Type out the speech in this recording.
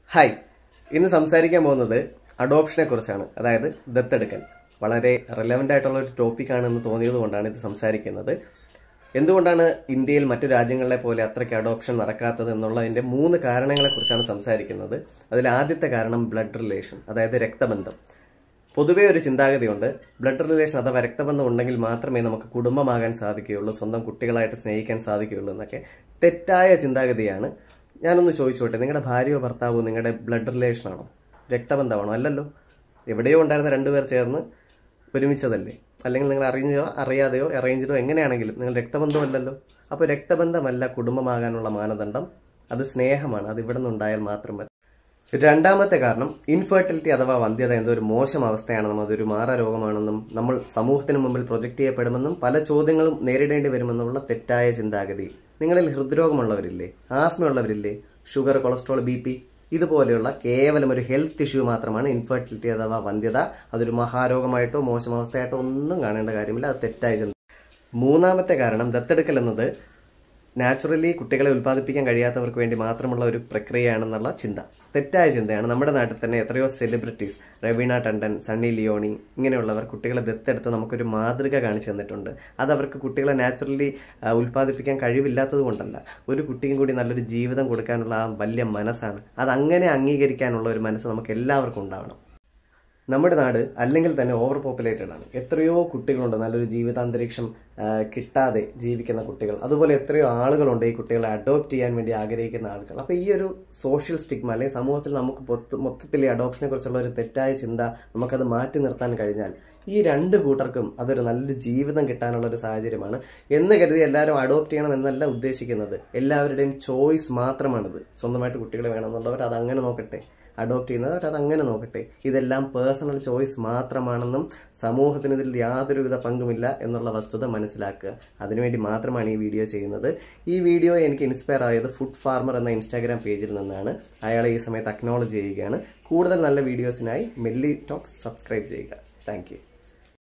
hi ഇന്ന് സംസാരിക്കാൻ പോകുന്നത് അഡോപ്ഷനെ കുറിച്ചാണ് അതായത് ദത്തെടുക്കൽ വളരെ റെലവെന്റ് ആയിട്ടുള്ള ഒരു ടോപ്പിക്കാണെന്ന് തോന്നിയത് കൊണ്ടാണ് ഇത് സംസാരിക്കുന്നത് എന്തുകൊണ്ടാണ് ഇന്ത്യയിൽ മറ്റു രാജ്യങ്ങളിലെ പോലെ അത്രയ്ക്ക് അഡോപ്ഷൻ നടക്കാത്തത് എന്നുള്ളതിന്റെ മൂന്ന് കാരണങ്ങളെ കുറിച്ചാണ് സംസാരിക്കുന്നത് അതിൽ ആദ്യത്തെ കാരണം ബ്ലഡ് റിലേഷൻ അതായത് രക്തബന്ധം പൊതുവേ ഒരു ചിന്താഗതിയുണ്ട് ബ്ലഡ് റിലേഷൻ അഥവാ രക്തബന്ധം ഉണ്ടെങ്കിൽ മാത്രമേ നമുക്ക് കുടുംബമാകാൻ സാധിക്കുകയുള്ളൂ സ്വന്തം കുട്ടികളായിട്ട് സ്നേഹിക്കാൻ സാധിക്കുകയുള്ളൂ എന്നൊക്കെ തെറ്റായ ചിന്താഗതിയാണ് ഞാനൊന്ന് ചോദിച്ചോട്ടെ നിങ്ങളുടെ ഭാര്യയോ ഭർത്താവോ നിങ്ങളുടെ ബ്ലഡ് റിലേഷനാണോ രക്തബന്ധമാണോ അല്ലല്ലോ എവിടെയോ ഉണ്ടായിരുന്ന രണ്ടുപേർ ചേർന്ന് ഒരുമിച്ചതല്ലേ അല്ലെങ്കിൽ നിങ്ങൾ അറിഞ്ഞോ അറിയാതെയോ അറേഞ്ചിഡോ എങ്ങനെയാണെങ്കിലും നിങ്ങൾ രക്തബന്ധമല്ലല്ലോ അപ്പോൾ രക്തബന്ധമല്ല കുടുംബമാകാനുള്ള മാനദണ്ഡം അത് സ്നേഹമാണ് അത് ഇവിടെ നിന്നുണ്ടായാൽ മാത്രം മതി രണ്ടാമത്തെ കാരണം ഇൻഫെർട്ടിലിറ്റി അഥവാ വന്ധ്യത എന്തോ ഒരു മോശം അവസ്ഥയാണെന്നും അതൊരു മാറാരോഗമാണെന്നും നമ്മൾ സമൂഹത്തിന് മുമ്പിൽ പ്രൊജക്ട് ചെയ്യപ്പെടുമെന്നും പല ചോദ്യങ്ങളും നേരിടേണ്ടി വരുമെന്നുള്ള തെറ്റായ ചിന്താഗതി നിങ്ങളിൽ ഹൃദ്രോഗമുള്ളവരില്ലേ ആസ്മയുള്ളവരില്ലേ ഷുഗർ കൊളസ്ട്രോൾ ബി പി ഇതുപോലെയുള്ള കേവലം ഒരു ഹെൽത്ത് ഇഷ്യൂ മാത്രമാണ് ഇൻഫെർട്ടിലിറ്റി അഥവാ വന്ധ്യത അതൊരു മഹാരോഗമായിട്ടോ മോശം അവസ്ഥയായിട്ടോ ഒന്നും കാണേണ്ട കാര്യമില്ല അത് തെറ്റായ ചിന്ത മൂന്നാമത്തെ കാരണം ദത്തെടുക്കൽ എന്നത് നാച്ചുറലി കുട്ടികളെ ഉൽപ്പാദിപ്പിക്കാൻ കഴിയാത്തവർക്ക് വേണ്ടി മാത്രമുള്ള ഒരു പ്രക്രിയയാണെന്നുള്ള ചിന്ത തെറ്റായ ചിന്തയാണ് നമ്മുടെ നാട്ടിൽ തന്നെ എത്രയോ celebrities Raveena Tandon Sunny Leone ഇങ്ങനെയുള്ളവർ കുട്ടികളെ ദത്തെടുത്ത് നമുക്കൊരു മാതൃക കാണിച്ചു തന്നിട്ടുണ്ട് അത് അവർക്ക് കുട്ടികളെ നാച്ചുറലി ഉൽപ്പാദിപ്പിക്കാൻ കഴിവില്ലാത്തത് കൊണ്ടല്ല ഒരു കുട്ടിയും കൂടി നല്ലൊരു ജീവിതം കൊടുക്കാനുള്ള ആ വലിയ മനസ്സാണ് അത് അങ്ങനെ അംഗീകരിക്കാനുള്ള ഒരു മനസ്സ് നമുക്ക് എല്ലാവർക്കും ഉണ്ടാവണം നമ്മുടെ നാട് അല്ലെങ്കിൽ തന്നെ ഓവർ പോപ്പുലേറ്റഡ് ആണ് എത്രയോ കുട്ടികളുണ്ട് നല്ലൊരു ജീവിതാന്തരീക്ഷം ആ, കിട്ടാതെ ജീവിക്കുന്ന കുട്ടികൾ അതുപോലെ എത്രയോ ആളുകളുണ്ട് ഈ കുട്ടികളെ അഡോപ്റ്റ് ചെയ്യാൻ വേണ്ടി ആഗ്രഹിക്കുന്ന ആളുകൾ അപ്പോൾ ഈ ഒരു സോഷ്യൽ സ്റ്റിഗ്മ അല്ലെങ്കിൽ സമൂഹത്തിൽ നമുക്ക് പൊത്ത- മൊത്തത്തിൽ ഈ അഡോപ്ഷനെ കുറിച്ചുള്ള ഒരു തെറ്റായ ചിന്ത നമുക്കത് മാറ്റി നിർത്താൻ കഴിഞ്ഞാൽ ഈ രണ്ട് കൂട്ടർക്കും അതൊരു നല്ലൊരു ജീവിതം കിട്ടാനുള്ള ഒരു സാഹചര്യമാണ് എന്ന് കരുതി എല്ലാവരും അഡോപ്റ്റ് ചെയ്യണം എന്നല്ല ഉദ്ദേശിക്കുന്നത് എല്ലാവരുടെയും ചോയ്സ് മാത്രമാണിത് സ്വന്തമായിട്ട് കുട്ടികളെ വേണമെന്നുള്ളവർ അത് അങ്ങനെ നോക്കട്ടെ അഡോപ്റ്റ് ചെയ്യുന്നവർ അത് അങ്ങനെ നോക്കട്ടെ ഇതെല്ലാം പേഴ്സണൽ ചോയ്സ് മാത്രമാണെന്നും സമൂഹത്തിന് ഇതിൽ യാതൊരുവിധ പങ്കുമില്ല എന്നുള്ള വസ്തുത മനസ്സിലാക്കുക അതിനുവേണ്ടി മാത്രമാണ് ഈ വീഡിയോ ചെയ്യുന്നത് ഈ വീഡിയോ എനിക്ക് ഇൻസ്പയർ ആയത് ഫുഡ് ഫാർമർ എന്ന ഇൻസ്റ്റാഗ്രാം പേജിൽ നിന്നാണ് അയാളെ ഈ സമയത്ത് അക്നോളജ് ചെയ്യുകയാണ് കൂടുതൽ നല്ല വീഡിയോസിനായി മെല്ലി ടോക്സ് സബ്സ്ക്രൈബ് ചെയ്യുക താങ്ക്